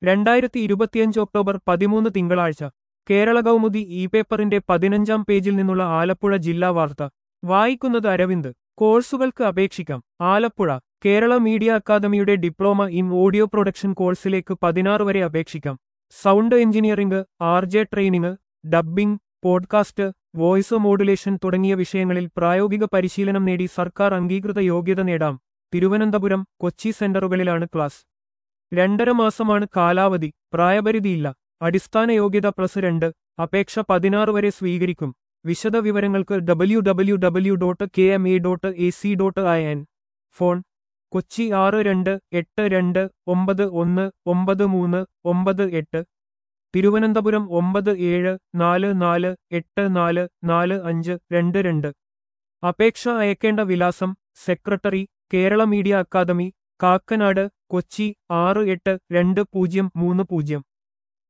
രണ്ടായിരത്തി ഇരുപത്തിയഞ്ച് ഒക്ടോബർ പതിമൂന്ന് തിങ്കളാഴ്ച കേരള കൗമുദി ഇ പേപ്പറിന്റെ പതിനഞ്ചാം പേജിൽ നിന്നുള്ള ആലപ്പുഴ ജില്ലാ വാർത്ത വായിക്കുന്നത് അരവിന്ദ് കോഴ്സുകൾക്ക് അപേക്ഷിക്കാം ആലപ്പുഴ കേരള മീഡിയ അക്കാദമിയുടെ ഡിപ്ലോമ ഇൻ ഓഡിയോ പ്രൊഡക്ഷൻ കോഴ്സിലേക്ക് പതിനാറ് വരെ അപേക്ഷിക്കാം sound engineering R J training dubbing podcast voice modulation തുടങ്ങിയ വിഷയങ്ങളിൽ പ്രായോഗിക പരിശീലനം നേടി സർക്കാർ അംഗീകൃത യോഗ്യത നേടാം തിരുവനന്തപുരം കൊച്ചി സെന്ററുകളിലാണ് ക്ലാസ് രണ്ടര മാസമാണ് കാലാവധി പ്രായപരിധിയില്ല അടിസ്ഥാന യോഗ്യത പ്ലസ് രണ്ട് അപേക്ഷ പതിനാറ് വരെ സ്വീകരിക്കും വിശദ വിവരങ്ങൾക്ക് W W W dot K M A dot A C dot I N phone Kochi ആറ് രണ്ട് എട്ട് രണ്ട് ഒമ്പത് ഒന്ന് ഒമ്പത് മൂന്ന് ഒമ്പത് എട്ട് തിരുവനന്തപുരം ഒമ്പത് ഏഴ് നാല് നാല് എട്ട് നാല് നാല് അഞ്ച് രണ്ട് രണ്ട് അപേക്ഷ അയക്കേണ്ട വിലാസം secretary Kerala media academy Kakkanad Kochi ആറ് എട്ട് രണ്ട് പൂജ്യം മൂന്ന് പൂജ്യം